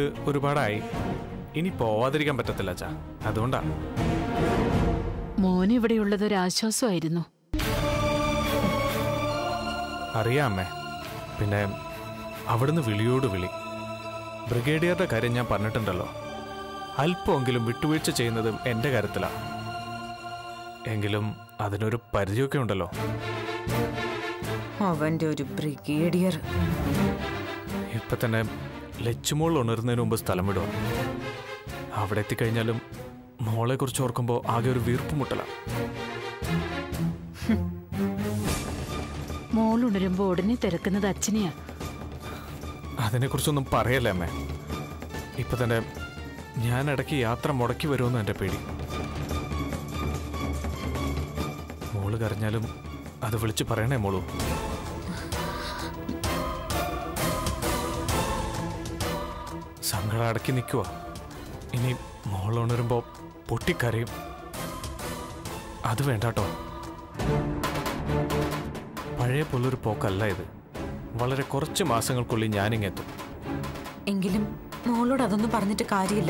ഒരുപാടായി ഇനി പോവാതിരിക്കാൻ പറ്റത്തില്ല അച്ഛാ അതുകൊണ്ടാ മോൻ ഇവിടെയുള്ളത് ഒരു ആശ്വാസമായിരുന്നു അറിയാം അമ്മേ പിന്നെ അവിടുന്ന് വിളിയോട് വിളി ബ്രിഗേഡിയറുടെ കാര്യം ഞാൻ പറഞ്ഞിട്ടുണ്ടല്ലോ അല്പമെങ്കിലും വിട്ടുവീഴ്ച ചെയ്യുന്നതും എൻ്റെ കാര്യത്തിലാണ് എങ്കിലും അതിനൊരു പരിധിയൊക്കെ ഉണ്ടല്ലോ അവന്റെ ഒരു ബ്രിഗേഡിയർ ഇപ്പൊ തന്നെ ലച്ചുമോൾ ഉണരുന്നതിന് മുമ്പ് സ്ഥലം വിടുക അവിടെ എത്തിക്കഴിഞ്ഞാലും മോളെ കുറിച്ച് ഓർക്കുമ്പോൾ ആകെ ഒരു വീർപ്പ് മുട്ടലാണ് മോൾ ഉണരുമ്പോ ഉടനെ തിരക്കുന്നത് അച്ഛനെയാ അതിനെക്കുറിച്ചൊന്നും പറയല്ലേ അമ്മേ ഇപ്പൊ തന്നെ ഞാൻ ഇടയ്ക്ക് യാത്ര മുടക്കി വരുമെന്ന് എൻ്റെ പേടി മോള് കരഞ്ഞാലും അത് വിളിച്ച് പറയണേ മോളു സങ്കടം അടക്കി നിൽക്കുക ഇനി മോൾ ഉണരുമ്പോൾ പൊട്ടിക്കരയും അത് വേണ്ടാട്ടോ പഴയ പോലൊരു പോക്കല്ല ഇത് വളരെ കുറച്ച് മാസങ്ങൾക്കുള്ളിൽ ഞാനിങ്ങെത്തും എങ്കിലും മോളോട് അതൊന്നും പറഞ്ഞിട്ട് കാര്യമില്ല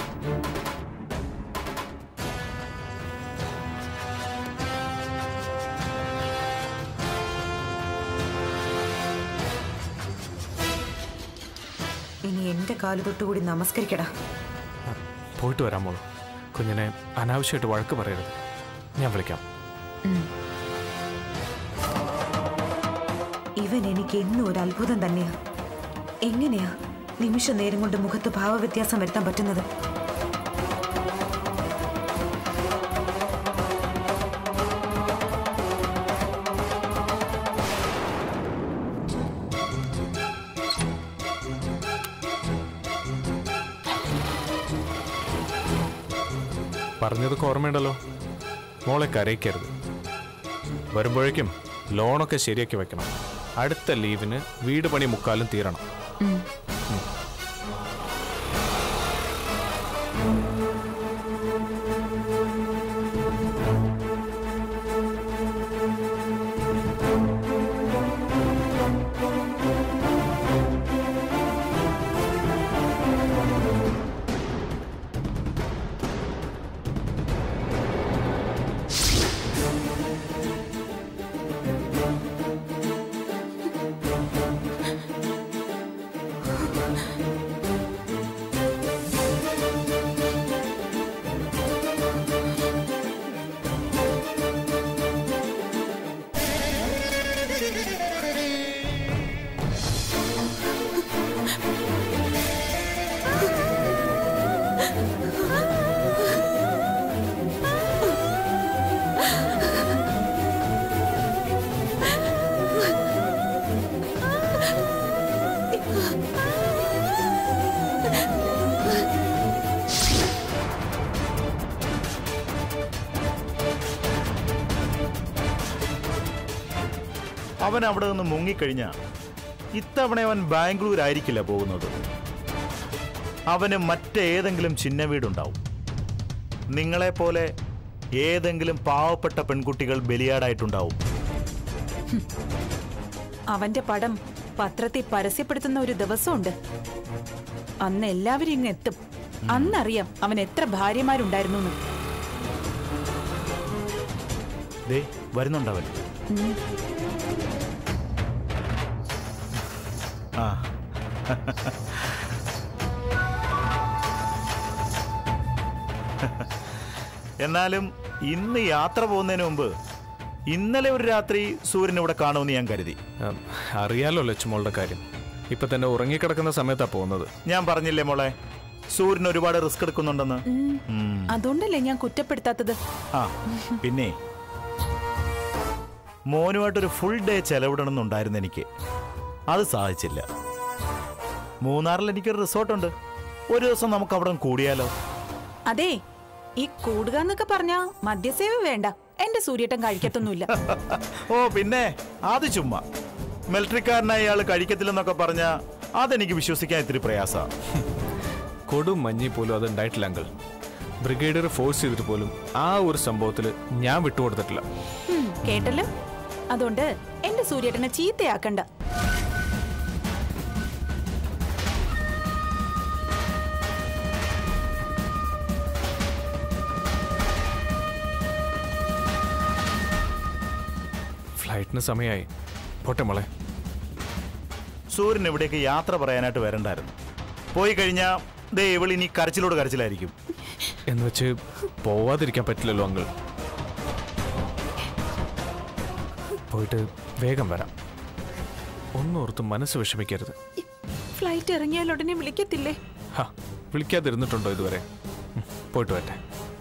ഇനി എന്റെ കാല് തൊട്ടുകൂടി നമസ്കരിക്കടാ പോയിട്ട് വരാം മോള് കുഞ്ഞിനെ അനാവശ്യമായിട്ട് വഴക്ക് പറയരുത് ഞാൻ വിളിക്കാം ഇവൻ എനിക്ക് എന്നും ഒരു അത്ഭുതം തന്നെയാ എങ്ങനെയാ നിമിഷ നേരം കൊണ്ട് മുഖത്ത് ഭാവവ്യത്യാസം വരുത്താൻ പറ്റുന്നത് പറഞ്ഞതൊക്കെ ഓർമ്മയുണ്ടല്ലോ മോളെ കരയിക്കരുത് വരുമ്പോഴേക്കും ലോണൊക്കെ ശരിയാക്കി വെക്കണം അടുത്ത ലീവിന് വീട് പണി മുക്കാലും തീരണം ഉം. അവൻ അവിടെ നിന്ന് മുങ്ങിക്കഴിഞ്ഞ ഇത്തവണ അവൻ ബാംഗ്ലൂർ ആയിരിക്കില്ല പോകുന്നത് അവന് മറ്റേതെങ്കിലും ചിന്ന വീടുണ്ടാവും നിങ്ങളെപ്പോലെ ഏതെങ്കിലും പാവപ്പെട്ട പെൺകുട്ടികൾ ബലിയാടായിട്ടുണ്ടാവും അവന്റെ പടം പത്രത്തിൽ പരസ്യപ്പെടുത്തുന്ന ഒരു ദിവസമുണ്ട് അന്ന് എല്ലാവരും ഇങ്ങ് എത്തും അന്നറിയാം അവൻ എത്ര ഭാര്യമാരുണ്ടായിരുന്നു എന്ന് ദേ വരുന്നുണ്ടവൻ ആ എന്നാലും ഇന്ന് യാത്ര പോകുന്നതിന് മുമ്പ് ഇന്നലെ ഒരു രാത്രി സൂര്യൻ ഇവിടെ കാണുമെന്ന് ഞാൻ കരുതി ഉം, അറിയാലോ ലച്ചുമോളുടെ കാര്യം ഇപ്പൊ തന്നെ ഉറങ്ങിക്കിടക്കുന്ന സമയത്താ പോകുന്നത് ഞാൻ പറഞ്ഞില്ലേ മോളെ സൂര്യൻ ഒരുപാട് റിസ്ക് എടുക്കുന്നുണ്ടെന്ന് ഉം. ഉം. അതുകൊണ്ടല്ലേ ഞാൻ കുറ്റപ്പെടുത്താത്തത് ആ പിന്നെ മോനുമായിട്ടൊരു ഫുൾ ഡേ ചെലവിടണമെന്നുണ്ടായിരുന്നു എനിക്ക് അത് സാധിച്ചില്ല മൂന്നാറിൽ എനിക്കൊരു റിസോർട്ടുണ്ട് ഒരു ദിവസം നമുക്ക് അവിടെ കൂടിയാലോ അതെ ഈ കൂടുക എന്നൊക്കെ പറഞ്ഞാ മദ്യസേവ വേണ്ട എന്റെ സൂര്യേട്ടൻ കഴിക്കത്തൊന്നുമില്ല ഓ പിന്നെ അത് ചുമ്മാ മിലിറ്ററിക്കാരനായ ഇയാൾ കഴിക്കത്തില്ലെന്നൊക്കെ പറഞ്ഞ അതെനിക്ക് വിശ്വസിക്കാൻ ഇത്തിരി പ്രയാസ കൊടും മഞ്ഞി പോലും അത് ഉണ്ടായിട്ടില്ല അങ്കിൾ ബ്രിഗേഡിയർ ഫോഴ്സ് ചെയ്തിട്ട് പോലും ആ ഒരു സംഭവത്തിൽ ഞാൻ വിട്ടുകൊടുത്തിട്ടില്ല ഉം, കേട്ടല്ലോ അതുകൊണ്ട് എന്റെ സൂര്യേട്ടനെ ചീത്തയാക്കണ്ട ഫ്ലൈറ്റിന് സമയമായി പോട്ടെ മോളെ സൂര്യൻ ഇവിടേക്ക് യാത്ര പറയാനായിട്ട് വരണ്ടായിരുന്നു പോയി കഴിഞ്ഞാൽ ദേ ഇവളിനി കരച്ചിലോട് കരച്ചിലായിരിക്കും എന്ന് വെച്ച് പോവാതിരിക്കാൻ പറ്റില്ലല്ലോ അങ്കിൾ പോയിട്ട് വേഗം വരാം ഒന്നോർത്ത് മനസ്സ് വിഷമിക്കരുത് ഫ്ലൈറ്റ് ഇറങ്ങിയാൽ ഉടനെ വിളിക്കത്തില്ലേ ഹാ വിളിക്കാതിരുന്നിട്ടുണ്ടോ ഇതുവരെ ഉം, പോയിട്ട് വരട്ടെ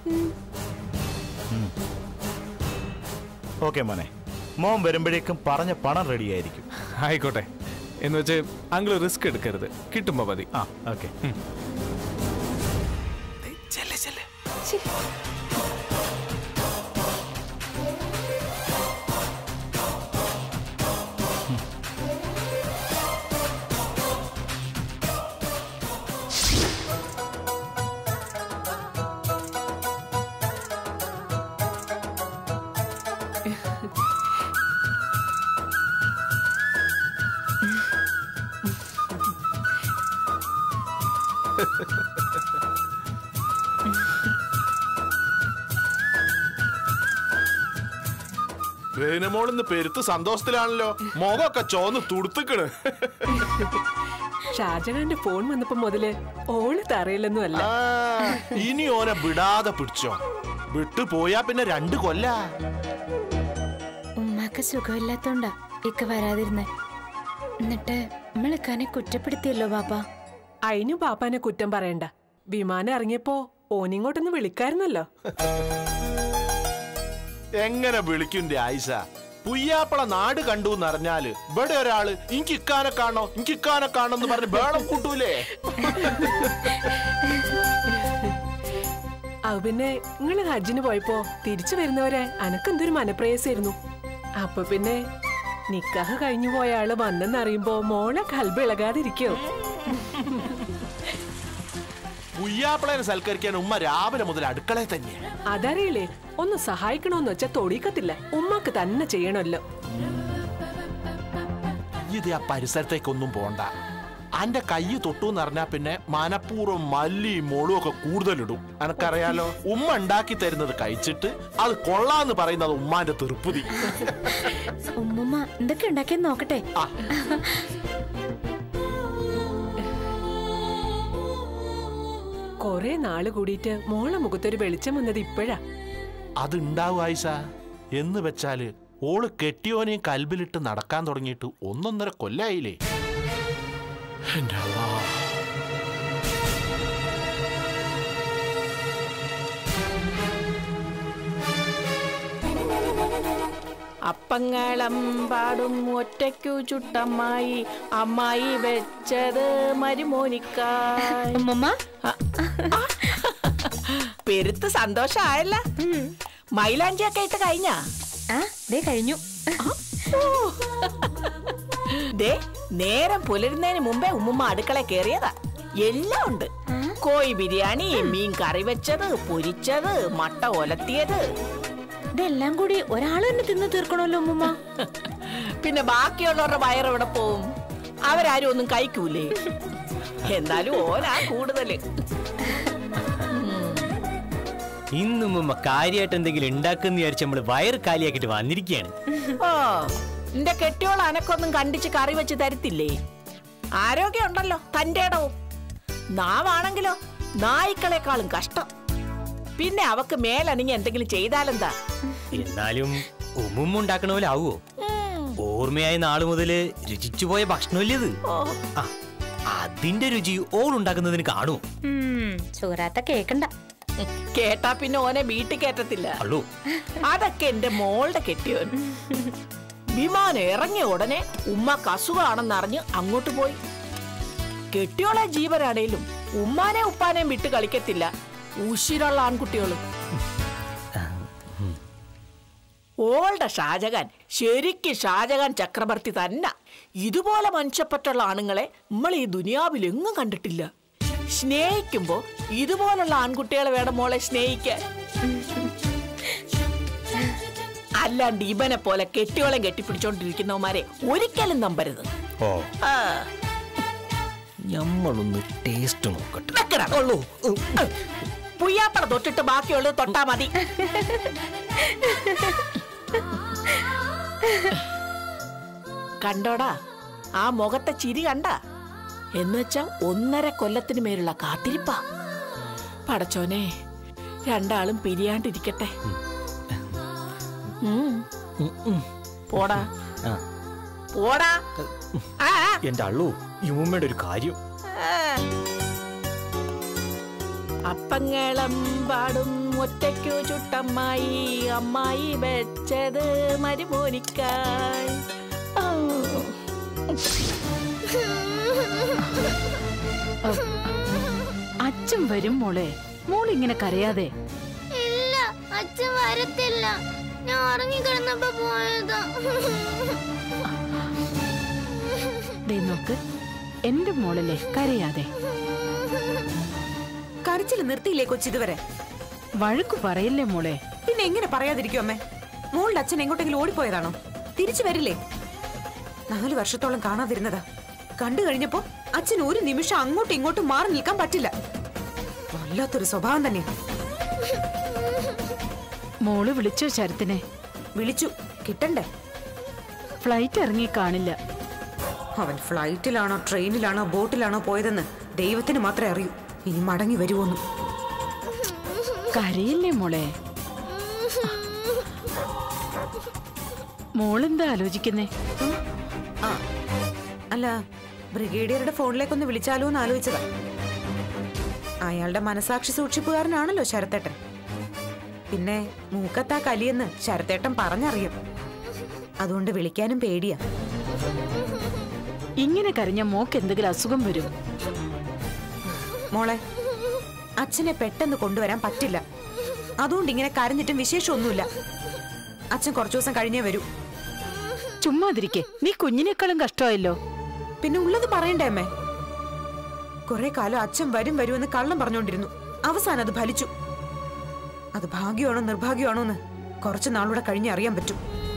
ഓക്കെ മോനെ മോൻ വരുമ്പോഴേക്കും പറഞ്ഞ പണം റെഡിയായിരിക്കും ആയിക്കോട്ടെ എന്ന് വെച്ച് അങ്കിൾ റിസ്ക് എടുക്കരുത് കിട്ടുമ്പോ മതി ആ ഓക്കെ വേനമോൾ ഇന്ന് പെരുത്ത് സന്തോഷത്തിലാണല്ലോ മുഖമൊക്കെ ചോന്ന് തുടുത്തിക്കണ് ഷാജഹാന്റെ ഫോൺ വന്നപ്പോ മുതല് ഓള് തറയിലൊന്നും അല്ല ആ, ഇനി ഓനെ വിടാതെ പിടിച്ചോ വിട്ടു പോയാ പിന്നെ രണ്ട് കൊല്ല ഉമ്മാക്ക് സുഖമില്ലാത്തോണ്ടാ ഇക്ക വരാതിരുന്നേ എന്നിട്ട് നമ്മളിക്കാനെ കുറ്റപ്പെടുത്തിയല്ലോ ബാബ അയിനു പാപ്പാനെ കുറ്റം പറയണ്ട വിമാനം ഇറങ്ങിയപ്പോ ഓനിങ്ങോട്ടൊന്ന് വിളിക്കായിരുന്നല്ലോ എങ്ങനെ വിളിക്കും ആയിഷ പുയ്യാപ്പള നാട് കണ്ടു എന്നറിഞ്ഞാല് ഇവിടെ ഒരാള് എനിക്ക് ഇക്കാനെ കാണോ എനിക്ക് ഇക്കാനെ കാണോ എന്ന് പറഞ്ഞ് ബേളം കൂട്ടൂലേ അത് പിന്നെ നിങ്ങള് ഹജ്ജിന് പോയപ്പോ തിരിച്ചു വരുന്നവരെ അനക്കെന്തൊരു മനപ്രയാസായിരുന്നു അപ്പൊ പിന്നെ നിക്കാഹ് കഴിഞ്ഞു പോയ ആള് വന്നെന്നറിയുമ്പോ മോളെ കൽബ് ഇളകാതിരിക്കോ പുയ്യാപ്പളനെ സൽക്കരിക്കാൻ ഉമ്മ രാവിലെ മുതൽ അടുക്കളയിൽ തന്നെയാ അതറിയില്ലേ ഒന്ന് സഹായിക്കണോന്ന് വെച്ചാ തൊടിക്കത്തില്ല ഉമ്മാക്ക് തന്നെ ചെയ്യണമല്ലോ ഇത് ആ പരിസരത്തേക്കൊന്നും പോണ്ട അന്റെ കൈ തൊട്ടു എന്നറിഞ്ഞാ പിന്നെ മനഃപൂർവ്വം മല്ലി മുളും ഒക്കെ കൂടുതലിടും എനക്കറിയാലോ ഉമ്മ ഉണ്ടാക്കി തരുന്നത് കഴിച്ചിട്ട് അത് കൊള്ളാന്ന് പറയുന്നത് ഉമ്മാന്റെ തെറുപ്പുതി ഉമ്മുമ്മ എന്തൊക്കെ ഉണ്ടാക്കിയെന്ന് നോക്കട്ടെ ആ. കൊറേ നാള് കൂടിയിട്ട് മോളെ മുഖത്തൊരു വെളിച്ചം വന്നത് ഇപ്പോഴാ അതുണ്ടാവും ആയിഷ എന്ന് വെച്ചാല് ഓള് കെട്ടിയോനെയും കൽബിലിട്ട് നടക്കാൻ തുടങ്ങിയിട്ട് ഒന്നൊന്നര കൊല്ലായില്ലേ എന്റെ അള്ളാ. അപ്പങ്ങളം പാടും ഒറ്റയ്ക്കു ചുട്ടമ്മായി അമ്മായി വെച്ചത് മരുമോനിക്കായി ഉമ്മുമ്മ പെരുത്ത് സന്തോഷായല്ല മൈലാഞ്ചിയൊക്കെ ഇട്ട് കഴിഞ്ഞാ ആ ദേ കഴിഞ്ഞു ദേ നേരം പുലരുന്നതിന് മുമ്പേ ഉമ്മുമ്മ അടുക്കള കേറിയതാ എല്ലാം ഉണ്ട് കോഴി ബിരിയാണി മീൻ കറി വെച്ചത് പൊരിച്ചത് മട്ട ഒലത്തിയത് ഇതെല്ലാം കൂടി ഒരാൾ തന്നെ തിന്നു തീർക്കണമല്ലോ ഉമ്മുമ്മ പിന്നെ ബാക്കിയുള്ളവരുടെ വയറെവിടെ പോവും അവരാരും ഒന്നും കഴിക്കൂലേ എന്നാലും ഓനാ കൂടുതല് ഇന്നും ഉമ്മ കാര്യമായിട്ട് എന്തെങ്കിലും ഉണ്ടാക്കുന്ന വിചാരിച്ച് നമ്മള് വയറ് കാലിയാക്കിട്ട് വന്നിരിക്കുകയാണ് ഓ നിന്റെ കെട്ടിയോൾ അനക്കൊന്നും കണ്ടിച്ച് കറി വെച്ച് തരത്തില്ലേ ആരോഗ്യം ഉണ്ടല്ലോ തന്റെ ഇടവും നാവാണെങ്കിലോ നായ്ക്കളെക്കാളും കഷ്ടം പിന്നെ അവക്ക് മേലണിഞ്ഞ് എന്തെങ്കിലും ചെയ്താലെന്താ എന്നാലും ഉമ്മുമ്മ ഉണ്ടാക്കണ പോലെ ആവുമോ ഓർമ്മയായ നാള് മുതല് രുചിച്ചു പോയ ഭക്ഷണമല്ലേ ഇത് ഓ ആ, അതിന്റെ രുചി ഓൾ ഉണ്ടാക്കുന്നതിന് കാണുമോ ഉം, ചൂരാത്ത കേക്കണ്ട കേട്ടാ പിന്നെ ഓനെ വീട്ടിൽ കയറ്റത്തില്ല അള്ളൂ അതൊക്കെ എന്റെ മോളുടെ കെട്ടിയോൻ വിമാനം ഇറങ്ങിയ ഉടനെ ഉമ്മക്ക് അസുഖമാണെന്നറിഞ്ഞ് അങ്ങോട്ട് പോയി കെട്ടിയോളെ ജീവനാണേലും ഉമ്മാനെ ഉപ്പാനെയും വിട്ട് കളിക്കത്തില്ല ഉശിരുള്ള ആൺകുട്ടികളും ഓളുടെ ഷാജഹാൻ ശരിക്കും ഷാജഹാൻ ചക്രവർത്തി തന്നെ ഇതുപോലെ മനുഷ്യപ്പറ്റുള്ള ആണുങ്ങളെ നമ്മൾ ഈ ദുനിയാവിൽ എങ്ങും കണ്ടിട്ടില്ല സ്നേഹിക്കുമ്പോ ഇതുപോലുള്ള ആൺകുട്ടികളെ വേണം മോളെ സ്നേഹിക്കാൻ അല്ലാണ്ട് ഇവനെ പോലെ കെട്ടിയോളം കെട്ടിപ്പിടിച്ചോണ്ടിരിക്കുന്നവന്മാരെ ഒരിക്കലും നമ്പരുത് ഓ ആ, ഞമ്മളൊന്ന് ടേസ്റ്റ് നോക്കട്ടെ വെക്കടാ. പുയ്യാപ്പട തൊട്ടിട്ട് ബാക്കിയുള്ളത് തൊട്ടാ മതി കണ്ടോടാ ആ മുഖത്തെ ചിരി കണ്ട എന്നുവെച്ചാ ഒന്നര കൊല്ലത്തിന് മേലുള്ള കാത്തിരിപ്പാ പടച്ചോനെ രണ്ടാളും പിരിയാണ്ടിരിക്കട്ടെ ഉം. പോടാ ആ. പോടാ ആ, ആ. എന്റെ അള്ളു ഈ ഉമ്മയുടെ ഒരു കാര്യം അപ്പങ്ങളം പാടും ഒറ്റയ്ക്കു ചുട്ടമ്മായി അമ്മായി വെച്ചത് മരുമോനിക്കായി ആ. അച്ഛൻ വരും മോളെ മോളിങ്ങനെ കരയാതെ ഇല്ല അച്ഛൻ വരത്തില്ല ഞാൻ ഉറങ്ങിക്കിടന്നപ്പോ പോയതാ ദേ നോക്ക് എന്റെ മോളല്ലേ കരയാതെ കരച്ചിൽ നിർത്തിയില്ലേ കൊച്ചിതുവരെ വഴക്കു പറയല്ലേ മോളെ പിന്നെ എങ്ങനെ പറയാതിരിക്കും അമ്മേ മോളുടെ അച്ഛൻ എങ്ങോട്ടെങ്കിലും ഓടിപ്പോയതാണോ തിരിച്ചു വരില്ലേ നാല് വർഷത്തോളം കാണാതിരുന്നതാ കണ്ടു കഴിഞ്ഞപ്പോ അച്ഛൻ ഒരു നിമിഷം അങ്ങോട്ടും ഇങ്ങോട്ടും മാറി നിൽക്കാൻ പറ്റില്ല വല്ലാത്തൊരു സ്വഭാവം തന്നെ മോള് വിളിച്ചോ ശരത്തിനെ വിളിച്ചു കിട്ടണ്ടേ ഫ്ലൈറ്റ് ഇറങ്ങി കാണില്ല അവൻ ഫ്ലൈറ്റിലാണോ ട്രെയിനിലാണോ ബോട്ടിലാണോ പോയതെന്ന് ദൈവത്തിന് മാത്രമേ അറിയൂ ഇനി മടങ്ങി വരുമോന്നും കരയില്ലേ മോളെ മോളെന്താ ആലോചിക്കുന്നേ ആ അല്ല ബ്രിഗേഡിയറുടെ ഫോണിലേക്കൊന്ന് വിളിച്ചാലോ എന്ന് ആലോചിച്ചതാ അയാളുടെ മനസാക്ഷി സൂക്ഷിപ്പുകാരനാണല്ലോ ശരത്തേട്ടൻ പിന്നെ മൂക്കത്താ കലിയെന്ന് ശരത്തേട്ടൻ പറഞ്ഞറിയും അതുകൊണ്ട് വിളിക്കാനും പേടിയാ ഇങ്ങനെ കരഞ്ഞ മോക്ക് എന്തെങ്കിലും അസുഖം വരും മോളെ അച്ഛനെ പെട്ടെന്ന് കൊണ്ടുവരാൻ പറ്റില്ല അതുകൊണ്ട് ഇങ്ങനെ കരഞ്ഞിട്ടും വിശേഷമൊന്നുമില്ല അച്ഛൻ കുറച്ചു ദിവസം കഴിഞ്ഞേ വരൂ ചുമ്മാതിരിക്കെ നീ കുഞ്ഞിനേക്കാളും കഷ്ടമായല്ലോ പിന്നെ ഉള്ളത് പറയണ്ടേ അമ്മേ കുറെ കാലം അച്ഛൻ വരും വരുമെന്ന് കള്ളം പറഞ്ഞുകൊണ്ടിരുന്നു അവസാനം അത് ഫലിച്ചു അത് ഭാഗ്യമാണോ നിർഭാഗ്യമാണോ എന്ന് കുറച്ചു നാളൂടെ കഴിഞ്ഞ് അറിയാൻ പറ്റും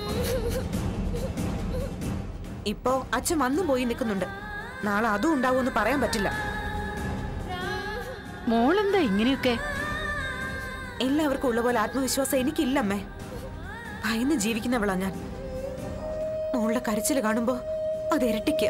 ഇപ്പോ അച്ഛൻ വന്നു പോയി നിൽക്കുന്നുണ്ട് നാളെ അതും ഉണ്ടാവുമെന്ന് പറയാൻ പറ്റില്ല മോളെന്താ ഇങ്ങനെയൊക്കെ എല്ലാവർക്കും ഉള്ള പോലെ ആത്മവിശ്വാസം എനിക്കില്ലമ്മേ ഭയന്ന് ജീവിക്കുന്നവളാ ഞാൻ മോളുടെ കരച്ചിൽ കാണുമ്പോ അത് ഇരട്ടിക്കുക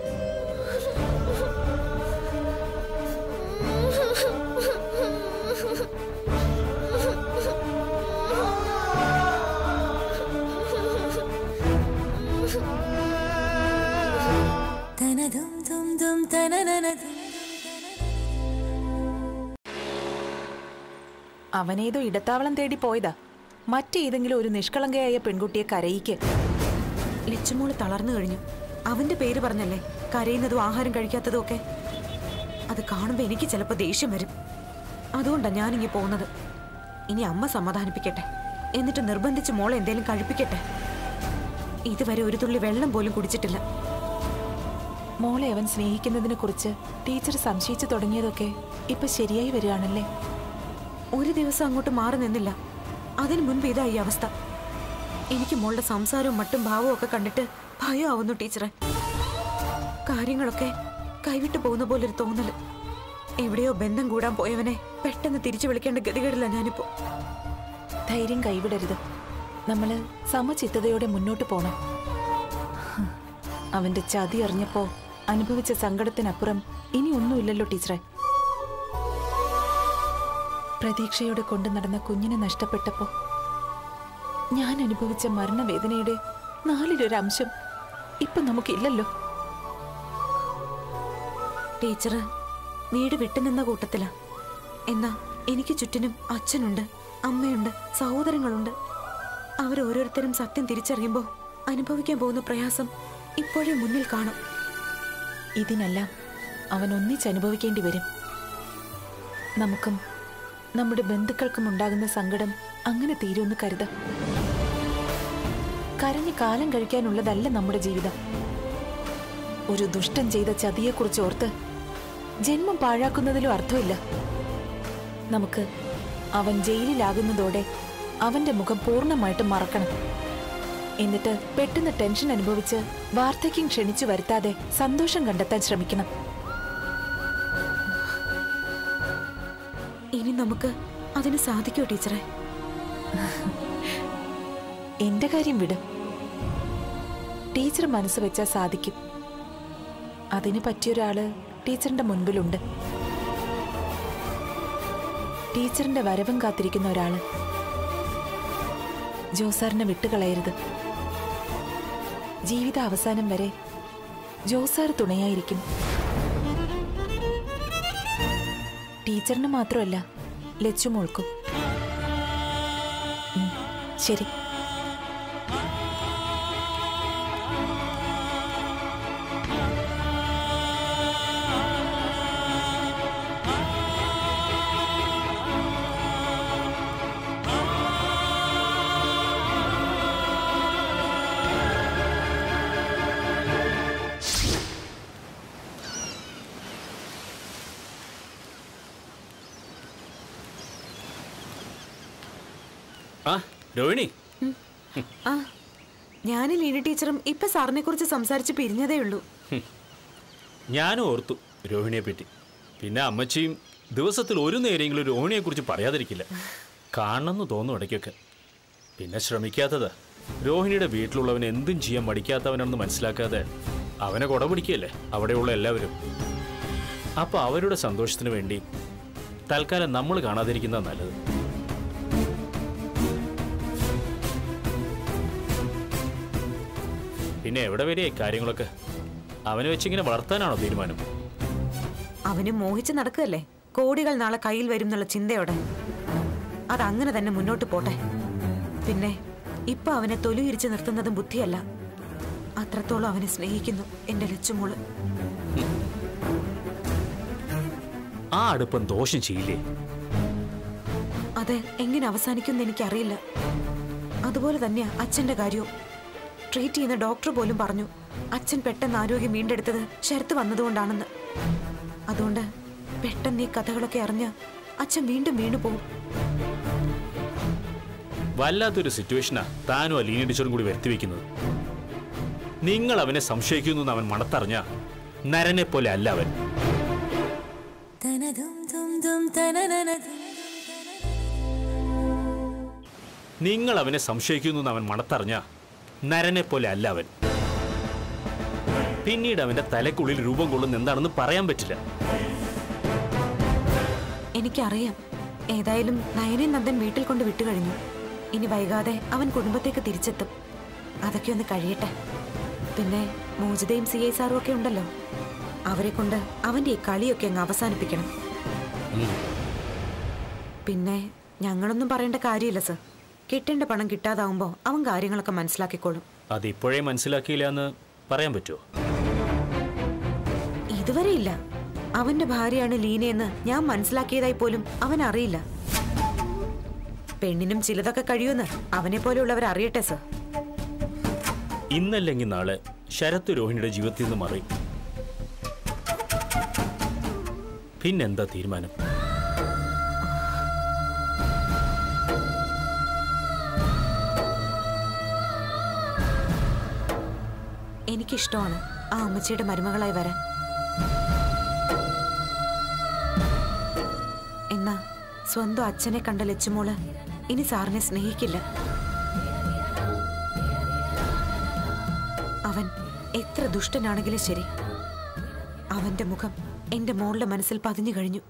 അവനേതോ ഇടത്താവളം തേടി പോയതാ മറ്റേതെങ്കിലും ഒരു നിഷ്കളങ്കയായ പെൺകുട്ടിയെ കരയിക്ക് ലച്ചുമോള് തളർന്നു കഴിഞ്ഞു അവന്റെ പേര് പറഞ്ഞല്ലേ കരയുന്നതും ആഹാരം കഴിക്കാത്തതും ഒക്കെ അത് കാണുമ്പോ എനിക്ക് ചിലപ്പോ ദേഷ്യം വരും അതുകൊണ്ടാ ഞാനിങ്ങി പോകുന്നത് ഇനി അമ്മ സമാധാനിപ്പിക്കട്ടെ എന്നിട്ട് നിർബന്ധിച്ച് മോളെ എന്തേലും കഴിപ്പിക്കട്ടെ ഇതുവരെ ഒരു തുള്ളി വെള്ളം പോലും കുടിച്ചിട്ടില്ല മോളെ അവൻ സ്നേഹിക്കുന്നതിനെ കുറിച്ച് ടീച്ചർ സംശയിച്ചു തുടങ്ങിയതൊക്കെ ഇപ്പൊ ശരിയായി വരികയാണല്ലേ ഒരു ദിവസം അങ്ങോട്ട് മാറി നിന്നില്ല അതിനു മുൻപ് ഇതാ ഈ അവസ്ഥ എനിക്ക് മോളുടെ സംസാരവും മട്ടും ഭാവവും ഒക്കെ കണ്ടിട്ട് ഭയമാവുന്നു ടീച്ചറെ കാര്യങ്ങളൊക്കെ കൈവിട്ടു പോകുന്ന പോലൊരു തോന്നല് എവിടെയോ ബന്ധം കൂടാൻ പോയവനെ പെട്ടെന്ന് തിരിച്ചു വിളിക്കേണ്ട ഗതികേടില്ല ഞാനിപ്പോ ധൈര്യം കൈവിടരുത് നമ്മള് സമചിത്തതയോടെ മുന്നോട്ട് പോണം ഹും. അവന്റെ ചതി അറിഞ്ഞപ്പോ അനുഭവിച്ച സങ്കടത്തിനപ്പുറം ഇനി ഒന്നുമില്ലല്ലോ ടീച്ചറെ പ്രതീക്ഷയോടെ കൊണ്ടു നടന്ന കുഞ്ഞിനെ നഷ്ടപ്പെട്ടപ്പോ ഞാൻ അനുഭവിച്ച മരണവേദനയുടെ നാലിലൊരംശം ഇപ്പൊ നമുക്കില്ലല്ലോ ടീച്ചർ വീട് വിട്ടുനിന്ന കൂട്ടത്തിലാ എന്നാ എനിക്ക് ചുറ്റിനും അച്ഛനുണ്ട് അമ്മയുണ്ട് സഹോദരങ്ങളുണ്ട് അവരോരോരുത്തരും സത്യം തിരിച്ചറിയുമ്പോൾ അനുഭവിക്കാൻ പോകുന്ന പ്രയാസം ഇപ്പോഴേ മുന്നിൽ കാണും ഇതിനെല്ലാം അവൻ ഒന്നിച്ചനുഭവിക്കേണ്ടി വരും നമുക്കും നമ്മുടെ ബന്ധുക്കൾക്കും ഉണ്ടാകുന്ന സങ്കടം അങ്ങനെ തീരുമെന്ന് കരുതാം കരഞ്ഞ് കാലം കഴിക്കാനുള്ളതല്ല നമ്മുടെ ജീവിതം ഒരു ദുഷ്ടൻ ചെയ്ത ചതിയെക്കുറിച്ച് ഓർത്ത് ജന്മം പാഴാക്കുന്നതിലും അർത്ഥമില്ല നമുക്ക് അവൻ ജയിലിലാകുന്നതോടെ അവന്റെ മുഖം പൂർണ്ണമായിട്ടും മറക്കണം എന്നിട്ട് പെട്ടെന്ന് ടെൻഷൻ അനുഭവിച്ച് വാർദ്ധക്യം ക്ഷണിച്ചു വരുത്താതെ സന്തോഷം കണ്ടെത്താൻ ശ്രമിക്കണം ഇനി നമുക്ക് അതിന് സാധിക്കോ ടീച്ചറെ എന്റെ കാര്യം വിട് ടീച്ചർ മനസ്സ് വെച്ചാൽ സാധിക്കും അതിന് പറ്റിയൊരാള് ടീച്ചറിന്റെ മുൻപിലുണ്ട് ടീച്ചറിന്റെ വരവും കാത്തിരിക്കുന്ന ഒരാള് ജോസാറിനെ വിട്ടുകളയരുത് ജീവിത അവസാനം വരെ ജോസാർ തുണയായിരിക്കും ടീച്ചറിന് മാത്രമല്ല ലച്ചുമോൾക്കും ഉം, ശരി ആ രോഹിണി ആ ഞാനും ലീന ടീച്ചറും ഇപ്പൊ സാറിനെ കുറിച്ച് സംസാരിച്ച് പിരിഞ്ഞതേ ഉള്ളൂ ഞാനും ഓർത്തു രോഹിണിയെ പറ്റി പിന്നെ അമ്മച്ചിയും ദിവസത്തിൽ ഒരു നേരെങ്കിലും രോഹിണിയെ കുറിച്ച് പറയാതിരിക്കില്ല കാണണമെന്ന് തോന്നും ഇടയ്ക്കൊക്കെ പിന്നെ ശ്രമിക്കാത്തതാ രോഹിണിയുടെ വീട്ടിലുള്ളവൻ എന്തും ചെയ്യാൻ മടിക്കാത്തവനാണെന്ന് മനസ്സിലാക്കാതെ അവനെ കൊട പിടിക്കുകയല്ലേ അവിടെയുള്ള എല്ലാവരും അപ്പൊ അവരുടെ സന്തോഷത്തിന് വേണ്ടി തൽക്കാലം നമ്മൾ കാണാതിരിക്കുന്ന നല്ലത് പിന്നെ എവിടെ വരെയായി കാര്യങ്ങളൊക്കെ അവനെ വെച്ചിങ്ങനെ വളർത്താനാണോ തീരുമാനം അവന് മോഹിച്ച് നടക്കുകയല്ലേ കോടികൾ നാളെ കയ്യിൽ വരും എന്നുള്ള ചിന്തയോടെ അതങ്ങനെ തന്നെ മുന്നോട്ട് പോട്ടെ പിന്നെ ഇപ്പൊ അവനെ തൊലിയിരിച്ച് നിർത്തുന്നതും ബുദ്ധിയല്ല അത്രത്തോളം അവനെ സ്നേഹിക്കുന്നു എന്റെ ലച്ചുമോള് ആ അടുപ്പം ദോഷം ചെയ്യില്ലേ അത് എങ്ങനെ അവസാനിക്കുമെന്ന് എനിക്കറിയില്ല അതുപോലെ തന്നെയാ അച്ഛന്റെ കാര്യവും ട്രീറ്റ് ചെയ്യുന്ന ഡോക്ടർ പോലും പറഞ്ഞു അച്ഛൻ പെട്ടെന്ന് ആരോഗ്യം വീണ്ടെടുത്തത് ശരത്ത് വന്നതുകൊണ്ടാണെന്ന് അതുകൊണ്ട് പെട്ടെന്ന് ഈ കഥകളൊക്കെ അറിഞ്ഞ് അച്ഛൻ വീണ്ടും വീണു പോകും വല്ലാത്തൊരു സിറ്റുവേഷനാ താനും ആ ലീന ടീച്ചറും കൂടി വരുത്തി വെക്കുന്നത് നിങ്ങൾ അവനെ സംശയിക്കുന്നു എന്ന് അവൻ മണത്തറിഞ്ഞ നരനെ പോലെ അല്ല അവൻ നിങ്ങൾ അവനെ സംശയിക്കുന്നു എന്ന് അവൻ മണത്തറിഞ്ഞ നരനെ പോലെ അല്ല അവൻ പിന്നീട് അവന്റെ തലക്കുള്ളിൽ രൂപം കൊള്ളുന്ന എന്താണെന്ന് പറയാൻ പറ്റില്ല എനിക്കറിയാം ഏതായാലും നയനയും നന്ദൻ വീട്ടിൽ കൊണ്ട് വിട്ടുകഴിഞ്ഞു ഇനി വൈകാതെ അവൻ കുടുംബത്തേക്ക് തിരിച്ചെത്തും അതൊക്കെ ഒന്ന് കഴിയട്ടെ പിന്നെ മോചിതയും സി ഐ സാറും ഒക്കെ ഉണ്ടല്ലോ അവരെ കൊണ്ട് അവന്റെ ഈ കളിയൊക്കെ അങ്ങ് അവസാനിപ്പിക്കണം പിന്നെ ഞങ്ങളൊന്നും പറയേണ്ട കാര്യമില്ല സർ കിട്ടേണ്ട പണം കിട്ടാതാവുമ്പോൾ അവൻ കാര്യങ്ങളൊക്കെ മനസ്സിലാക്കിക്കോളും അതിപ്പോഴേ മനസ്സിലാക്കിയില്ല എന്ന് പറയാൻ പറ്റുമോ ഇതുവരെ ഇല്ല അവന്റെ ഭാര്യയാണ് ലീനയെന്ന് ഞാൻ മനസ്സിലാക്കിയതായി പോലും അവൻ അറിയില്ല പെണ്ണിനും ചിലതൊക്കെ കഴിയുമെന്ന് അവനെ പോലെയുള്ളവർ അറിയട്ടെ സർ ഇന്നല്ലെങ്കിൽ നാളെ ശരത് രോഹിണിയുടെ ജീവിതത്തിൽ നിന്ന് മാറി പിന്നെന്താ തീരുമാനം എനിക്കിഷ്ടമാണ് ആ അമ്മച്ചിയുടെ മരുമകളായി വരാൻ എന്നാ സ്വന്തം അച്ഛനെ കണ്ട ലച്ചുമോള് ഇനി സാറിനെ സ്നേഹിക്കില്ല അവൻ എത്ര ദുഷ്ടനാണെങ്കിലും ശരി അവന്റെ മുഖം എന്റെ മോളുടെ മനസ്സിൽ പതിഞ്ഞു കഴിഞ്ഞു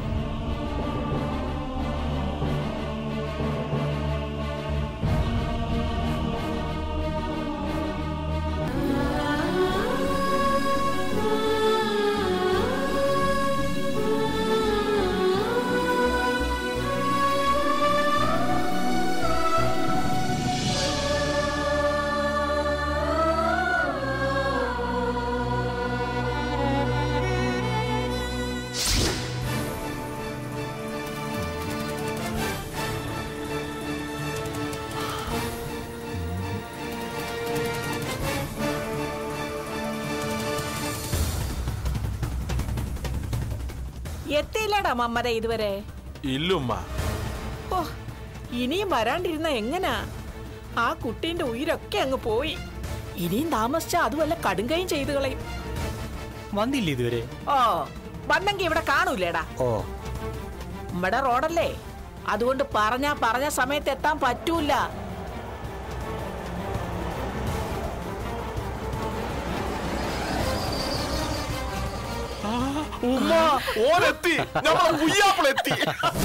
എത്തിയില്ലടാ മമ്മത ഇതുവരെ ഇല്ലുമ്മ ഓ ഇനിയും വരാണ്ടിരുന്ന എങ്ങനാ ആ കുട്ടീന്റെ ഉയിരൊക്കെ അങ്ങ് പോയി ഇനിയും താമസിച്ചാ അത് വല്ല കടുങ്കയും ചെയ്തു കളയും വന്നില്ല ഇതുവരെ ഓ വന്നെങ്കി ഇവിടെ കാണൂലേടാ ഓ നമ്മടെ റോഡല്ലേ അതുകൊണ്ട് പറഞ്ഞാ പറഞ്ഞ സമയത്ത് എത്താൻ പറ്റൂല ഉമ്മ ഓനെത്തി നമ്മളെ പുയ്യാപ്പിളെത്തി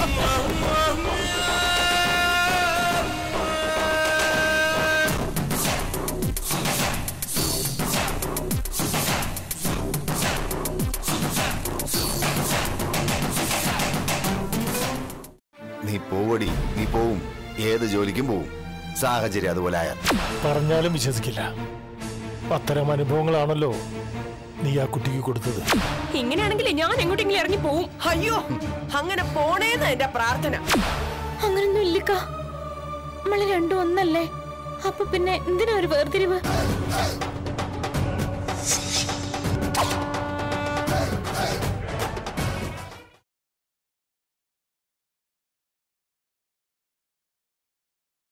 നീ പോവടി നീ പോവും ഏത് ജോലിക്കും പോവും സാഹചര്യം അതുപോലെ ആയാൽ പറഞ്ഞാലും വിശ്വസിക്കില്ല അത്തരം അനുഭവങ്ങളാണല്ലോ നീ ആ കുട്ടിക്ക് കൊടുത്തത് ഇങ്ങനെയാണെങ്കിൽ ഞാൻ എങ്ങോട്ടെങ്കിലും ഇറങ്ങി പോവും അയ്യോ അങ്ങനെ പോണേന്ന് എന്റെ പ്രാർത്ഥന അങ്ങനൊന്നും ഇല്ലക്ക നമ്മള് രണ്ടും ഒന്നല്ലേ അപ്പൊ പിന്നെ എന്തിനാ ഒരു വേർതിരിവ്